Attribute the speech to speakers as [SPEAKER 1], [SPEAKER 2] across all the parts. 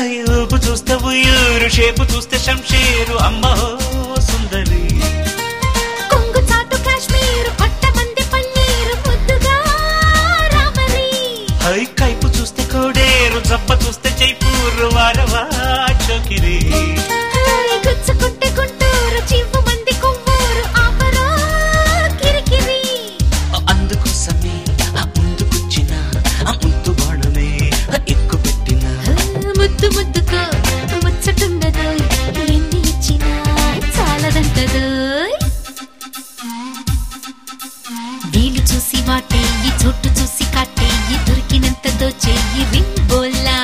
[SPEAKER 1] ఊపు చూస్తే ఉయ్యూరు షేపు చూస్తే శంషేరు అమ్మో సుందరి
[SPEAKER 2] కొంగు చాటు కాశ్మీర్ పట్టమంది పన్నీరు ముద్దుగా రామరి
[SPEAKER 1] హై కైపు చూస్తే కోడేరు జబ్బ చూస్తే జైపూరు వారవా చోకిరి
[SPEAKER 2] హాయ్ గుచ్చుకుంటే గుంటూరు చివ్వు మంది కొవ్వూరు ఆపరా కిరికిరి
[SPEAKER 1] అందుకోసమే ఆ ముందుకొచ్చిన ఆ ముందు బాణమే ఎక్కువ పెట్టిన
[SPEAKER 2] ముద్దు ముద్దుకో ముచ్చటుండదు ఎన్ని ఇచ్చినా చాలదంటదు వీలు చూసి వాటే ఈ చోటు చూసి కాటే ఈ దొరికినంత దోచేయి రింబోలా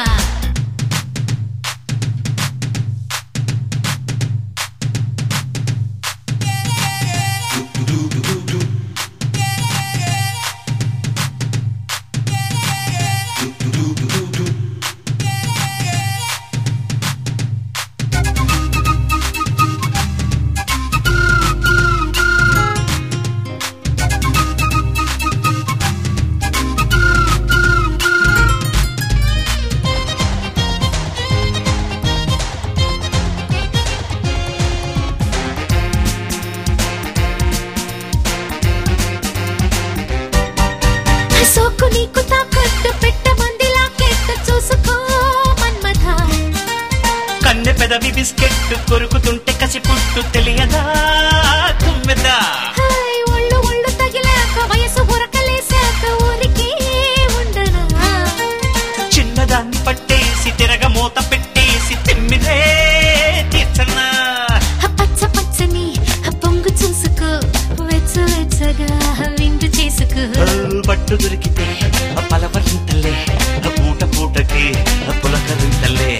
[SPEAKER 2] సోకు నీకు తాకట్టు పెట్టమంది లాకెట్టు చూసుకో మన్మథ
[SPEAKER 1] కన్నె పెదవి బిస్కెట్ కొరుకుతుంటే కసి పుట్టు తెలియదా తుమ్మెదా
[SPEAKER 2] హాయ్ ఒళ్ళు ఒళ్ళు తగిలాక వయసు ఉరకలేసాక ఊరికే ఉండనా
[SPEAKER 1] చిన్నదాన్ని పట్టేసి తిరగ మూత పెట్టేసి తిమ్మిదే తీర్చన్నా
[SPEAKER 2] పచ్చ పచ్చని పొంగు చూసుకో వెచ్చ వెచ్చగా విందు చేసుకో
[SPEAKER 1] ఓ, పట్టు దొరికితే ఆ పలవరింతలే ఆ పూట పూటకి ఆ పులకరింతలే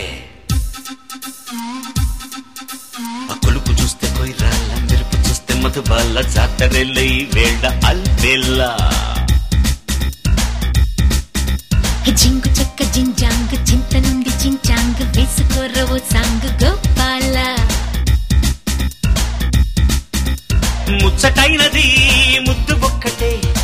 [SPEAKER 1] ఆ కొలుపు చూస్తే కొయ్రాల మెరుపు చూస్తే మధుబాల జాతరెల్ల ఈ వేళ అల్బెల్లా
[SPEAKER 2] జింగు చెక్క జింజాంగ్ చింత నుండి చించాంగ్ వేసుకోరవో సాంగ్ గోపాల
[SPEAKER 1] ముచ్చటైనది ముద్దు ఒక్కటే